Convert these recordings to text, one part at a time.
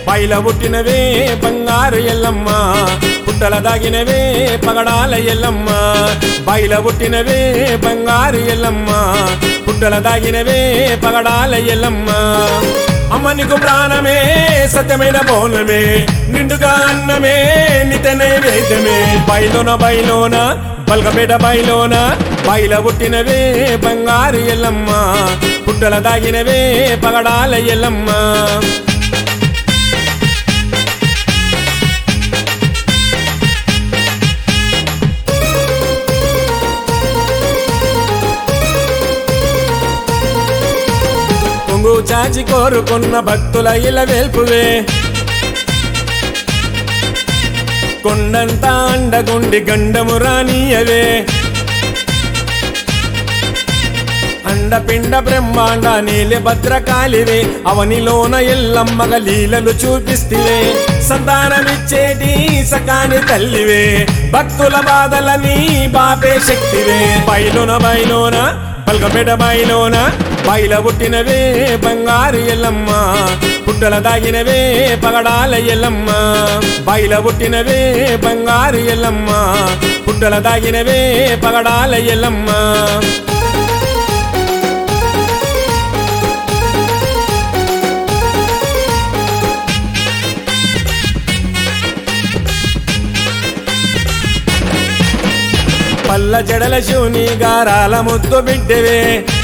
పైల పుట్టినవే బంగారు ఎల్లమ్మ పుట్టల దాగినవే పగడాల ఎల్లమ్మ బయల పుట్టినవే బంగారు ఎల్లమ్మ పుట్టల దాగినవే పగడాల ఎల్లమ్మ అమ్మ నీకు ప్రాణమే సత్యమైన బోనమే నిండుగా అన్నమే నిత నైవేద్యమే బయలోన బయలోన బల్గపేట బయలోన బయల పుట్టినవే బంగారు ఎల్లమ్మ పుట్టల దాగినవే పగడాల ఎల్లమ్మ కొంగు చాచి కోరుకున్న భక్తుల ఇల వేల్పువే కొండంతా అండగుండి గండము రానియవే అండపిండ బ్రహ్మాండ నీలి భద్రకాళివే అవనిలోన ఎల్లమ్మగ లీలలు చూపిస్తివే సంతానమిచ్చేటి సకాని తల్లివే భక్తుల బాధలని బాపే శక్తివే బయలున బయలోన పల్కపేట బయలోన బయల పుట్టినవే బంగారు ఎల్లమ్మ పుట్టల దాగినవే పగడాల ఎల్లమ్మ బయల పుట్టినవే బంగారు ఎల్లమ్మ పుట్టల దాగినవే పగడాల ఎల్లమ్మ పల్ల జడల శివుని గారాల ముద్దు బిడ్డవే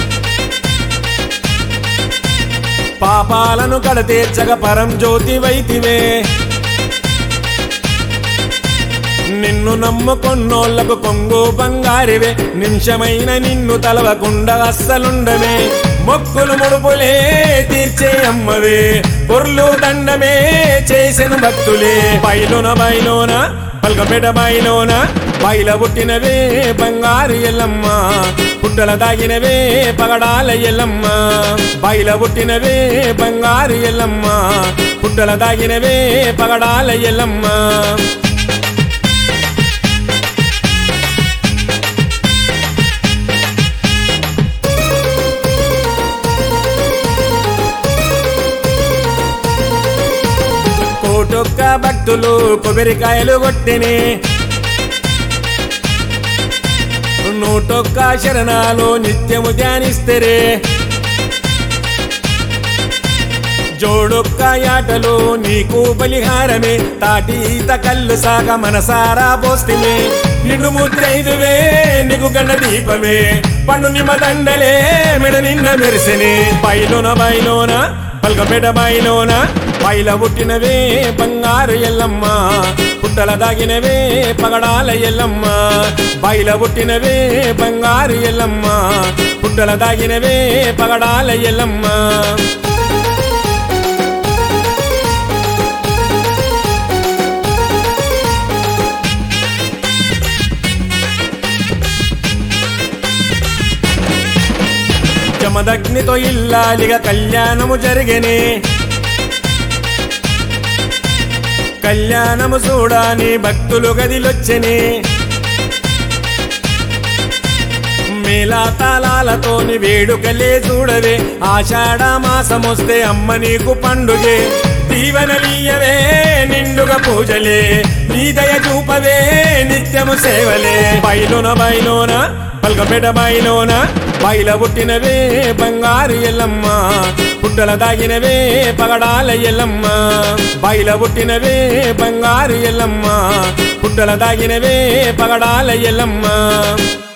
పాపాలను కడతీర్చగ పరం జ్యోతి వైతివే నిన్ను నమ్ముకొన్నోళ్లకు కొంగు బంగారివే నిమిషమైన నిన్ను తలవకుండా అస్సలుండవే మొక్కులు ముడుపులే తీర్చే అమ్మవే పొర్లు దండమే చేసిన భక్తులే బయలున బయలోన పల్కపేట బయలోన బయల పుట్టినవే బంగారు ఎల్లమ్మ పుట్టల దాగినవే పగడాల ఎల్లమ్మ బయల పుట్టినవే బంగారు ఎల్లమ్మ పుట్టల దాగినవే పగడాల ఎల్లమ్మ కోటొక్క భక్తులు కొబ్బరికాయలు కొట్టిని నూటొక్క శరణాలు నిత్యము ధ్యానిస్తరే జోడొక్క యాటలు నీకు బలిహారమే తాటి ఈత కళ్ళు సాగ మనసారా పోస్తిమే నిన్ను ముద్దైదువే నీకు గండ దీపమే పండు నిమ్మ దండలే మెడ నిన్న మెరిసెనే బయలోన బయలోన పల్కపేట బయలోన బయల పుట్టినవే బంగారు ఎల్లమ్మ పుట్టల దాగినవే పగడాల ఎల్లమ్మ బయల పుట్టినవే బంగారు ఎల్లమ్మ పుట్టల దాగినవే పగడాల ఎల్లమ్మ జమదగ్నితో ఇల్లాలిగా కళ్యాణము జరిగనే కళ్యాణము చూడాని భక్తులు గదిలొచ్చనే మేళా తాళాలతోని వేడుకలే చూడవే ఆషాఢ మాసమొస్తే అమ్మ నీకు పండుగే దీవెనలీయవే నిండుగా పూజలే నీ దయ చూపవే నిత్యము సేవలే బయలున బయలోన పల్కపేట బయలోన బయల పుట్టినవే బంగారు ఎల్లమ్మ పుట్టల దాగినవే పగడాల ఎల్లమ్మ బయల పుట్టినవే బంగారు ఎల్లమ్మ పుట్టల దాగినవే పగడాల ఎల్లమ్మ